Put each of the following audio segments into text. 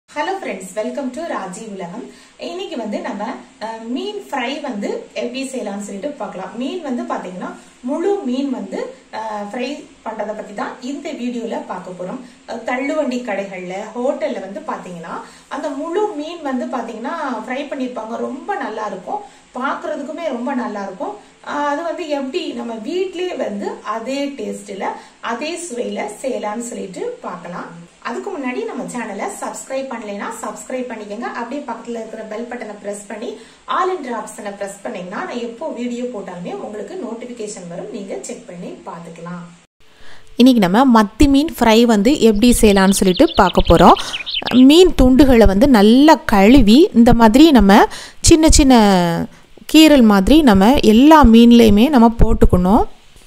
hello friends welcome to Raji உலகம் இன்னைக்கு வந்து நம்ம அஹ், மீன் ஃப்ரை வந்து எப்படி செய்யலாம்னு சொல்லிட்டு பார்க்கலாம் மீன் வந்து பாத்தீங்கன்னா முழு மீன் வந்து ஃப்ரை பண்றதை பத்தி தான் இந்த வீடியோல பார்க்க போறோம் அஹ், தள்ளுவண்டி கடைகள்ல ஹோட்டல்ல வந்து பாத்தீங்கன்னா அந்த முழு மீன் வந்து பாத்தீங்கன்னா ஃப்ரை பண்ணிருப்பாங்க ரொம்ப நல்லா இருக்கும் பார்க்கிறதுக்குமே ரொம்ப நல்லா இருக்கும் அஹ், அது வந்து எப்படி நம்ம வீட்லயே வந்து அதே டேஸ்ட்ல அதே சுவையில செய்யலாம்னு சொல்லிட்டு பார்க்கலாம் அதுக்கு முன்னாடி நம்ம சேனலை சப்ஸ்கிரைப் பண்ணலைன்னா சப்ஸ்கிரைப் பண்ணிக்கோங்க அப்படியே பக்கத்துல இருக்கிற பெல் பட்டனை பிரஸ் பண்ணி ஆல் என்ற ஆப்ஷனை பிரஸ் பண்ணீங்கன்னா நான் எப்போ வீடியோ போட்டாலுமே உங்களுக்கு நோட்டிபிகேஷன் வரும் நீங்க செக் பண்ணி பார்த்துக்கலாம் இன்றைக்கி நம்ம மத்தி மீன் ஃப்ரை வந்து எப்படி செய்யலாம்னு சொல்லிட்டு பார்க்க போகிறோம் மீன் துண்டுகளை வந்து நல்லா கழுவி இந்த மாதிரி நம்ம சின்ன சின்ன கீரல் மாதிரி நம்ம எல்லா மீன்லேயுமே நம்ம போட்டுக்கணும்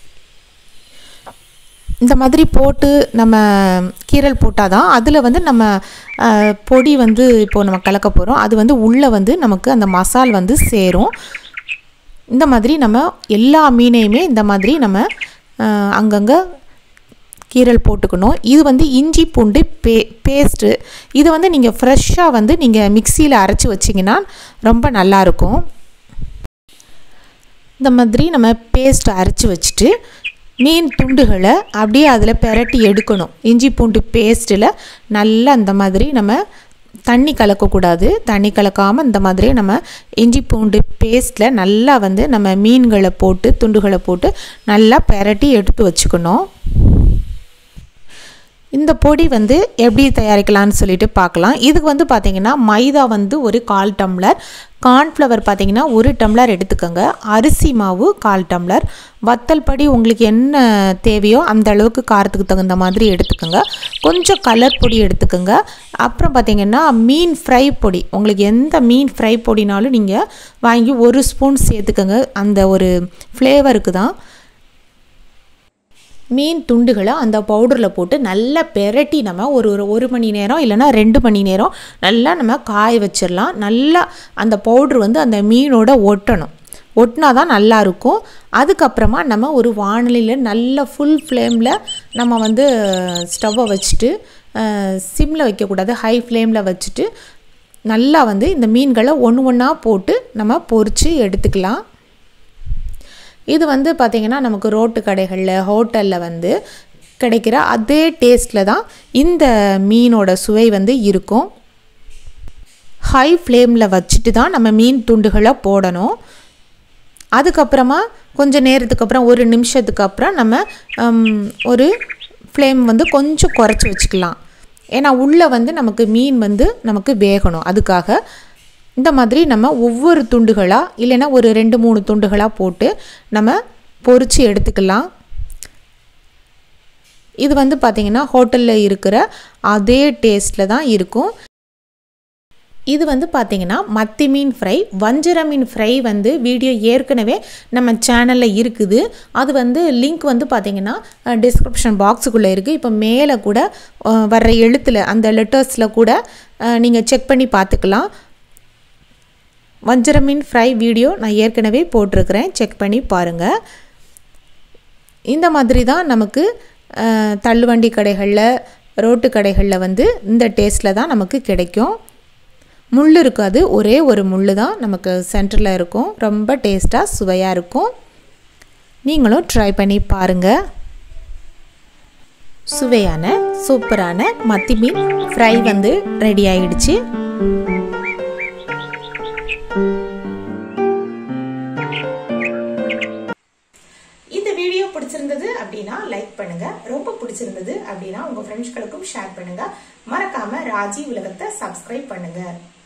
இந்த மாதிரி போட்டு நம்ம கீரல் போட்டால் தான் அதில் வந்து நம்ம அஹ், பொடி வந்து இப்போது நம்ம கலக்க போகிறோம் அது வந்து உள்ளே வந்து நமக்கு அந்த மசால் வந்து சேரும் இந்த மாதிரி நம்ம எல்லா மீனையுமே இந்த மாதிரி நம்ம அஹ், அங்கங்கே கீரல் போட்டுக்கணும் இது வந்து இஞ்சி பூண்டு பே பேஸ்ட்டு இது வந்து நீங்கள் ஃப்ரெஷ்ஷாக வந்து நீங்கள் மிக்சியில் அரைச்சி வச்சிங்கன்னா ரொம்ப நல்லாயிருக்கும் இந்த மாதிரி நம்ம பேஸ்ட் அரைச்சி வச்சுட்டு மீன் துண்டுகளை அப்படியே அதில் பெரட்டி எடுக்கணும் இஞ்சி பூண்டு பேஸ்ட்டில் நல்லா அந்த மாதிரி நம்ம தண்ணி கலக்கக்கூடாது தண்ணி கலக்காமல் இந்த மாதிரி நம்ம இஞ்சி பூண்டு பேஸ்ட்டில் நல்லா வந்து நம்ம மீன்களை போட்டு துண்டுகளை போட்டு நல்லா பெரட்டி எடுத்து வச்சுக்கணும் இந்த பொடி வந்து எப்படி தயாரிக்கலாம்னு சொல்லிட்டு பார்க்கலாம் இதுக்கு வந்து பார்த்திங்கன்னா மைதா வந்து ஒரு கால் டம்ளர் கார்ன்ஃப்ளவர் பார்த்திங்கன்னா ஒரு டம்ளர் எடுத்துக்கோங்க அரிசி மாவு கால் டம்ளர் வத்தல் படி உங்களுக்கு என்ன தேவையோ அந்த அளவுக்கு காரத்துக்கு தகுந்த மாதிரி எடுத்துக்கோங்க கொஞ்சம் கலர் பொடி எடுத்துக்கோங்க அப்புறம் பார்த்திங்கன்னா மீன் ஃப்ரை பொடி உங்களுக்கு எந்த மீன் ஃப்ரை பொடினாலும் நீங்கள் வாங்கி ஒரு ஸ்பூன் சேர்த்துக்கோங்க அந்த ஒரு ஃப்ளேவருக்கு தான் மீன் துண்டுகளை அந்த பவுடரில் போட்டு நல்லா பெரட்டி நம்ம ஒரு ஒரு ஒரு மணி நேரம் இல்லைன்னா ரெண்டு மணி நேரம் நல்லா நம்ம காய வச்சிடலாம் நல்லா அந்த பவுட்ரு வந்து அந்த மீனோட ஒட்டணும் ஒட்டினா தான் நல்லா இருக்கும் அதுக்கப்புறமா நம்ம ஒரு வானலியில் நல்ல ஃபுல் ஃப்ளேமில் நம்ம வந்து ஸ்டவ்வை வச்சுட்டு சிம்மில் வைக்கக்கூடாது ஹை ஃப்ளேமில் வச்சுட்டு நல்லா வந்து இந்த மீன்களை ஒன்று ஒன்றா போட்டு நம்ம பொரித்து எடுத்துக்கலாம் இது வந்து பார்த்திங்கன்னா நமக்கு ரோட்டு கடைகளில் ஹோட்டலில் வந்து கிடைக்கிற அதே டேஸ்ட்டில் தான் இந்த மீனோட சுவை வந்து இருக்கும் ஹை ஃப்ளேமில் வச்சுட்டு தான் நம்ம மீன் துண்டுகளை போடணும் அதுக்கப்புறமா கொஞ்சம் நேரத்துக்கு அப்புறம் ஒரு நிமிஷத்துக்கு அப்புறம் நம்ம ஹம், ஒரு ஃப்ளேம் வந்து கொஞ்சம் குறைச்சி வச்சுக்கலாம் ஏன்னா உள்ளே வந்து நமக்கு மீன் வந்து நமக்கு வேகணும் அதுக்காக இந்த மாதிரி நம்ம ஒவ்வொரு துண்டுகளாக இல்லைன்னா ஒரு ரெண்டு மூணு துண்டுகளாக போட்டு நம்ம பொரித்து எடுத்துக்கலாம் இது வந்து பார்த்திங்கன்னா ஹோட்டலில் இருக்கிற அதே டேஸ்ட்டில் தான் இருக்கும் இது வந்து பார்த்திங்கன்னா மத்தி மீன் ஃப்ரை வஞ்சர மீன் ஃப்ரை வந்து வீடியோ ஏற்கனவே நம்ம சேனலில் இருக்குது அது வந்து லிங்க் வந்து பார்த்திங்கன்னா டிஸ்கிரிப்ஷன் பாக்ஸுக்குள்ளே இருக்குது இப்போ மேலே கூட அஹ், வர்ற எழுத்தில் அந்த லெட்டர்ஸில் கூட நீங்கள் செக் பண்ணி பார்த்துக்கலாம் வஞ்சர மீன் ஃப்ரை வீடியோ நான் ஏற்கனவே போட்டிருக்கிறேன் செக் பண்ணி பாருங்கள் இந்த மாதிரி தான் நமக்கு அஹ், தள்ளுவண்டி கடைகளில் ரோட்டு கடைகளில் வந்து இந்த டேஸ்ட்டில் தான் நமக்கு கிடைக்கும் முள் இருக்காது ஒரே ஒரு முள் தான் நமக்கு சென்டரில் இருக்கும் ரொம்ப டேஸ்ட்டாக சுவையாக இருக்கும் நீங்களும் ட்ரை பண்ணி பாருங்கள் சுவையான சூப்பரான மத்தி மீன் ஃப்ரை வந்து ரெடி ஆயிடுச்சு இந்த வீடியோ பிடிச்சிருந்தது அப்படின்னா லைக் பண்ணுங்க ரொம்ப பிடிச்சிருந்தது அப்படின்னா உங்க ஃப்ரெண்ட்ஸ்களுக்கும் ஷேர் பண்ணுங்க மறக்காம ராஜி உலகத்தை சப்ஸ்கிரைப் பண்ணுங்க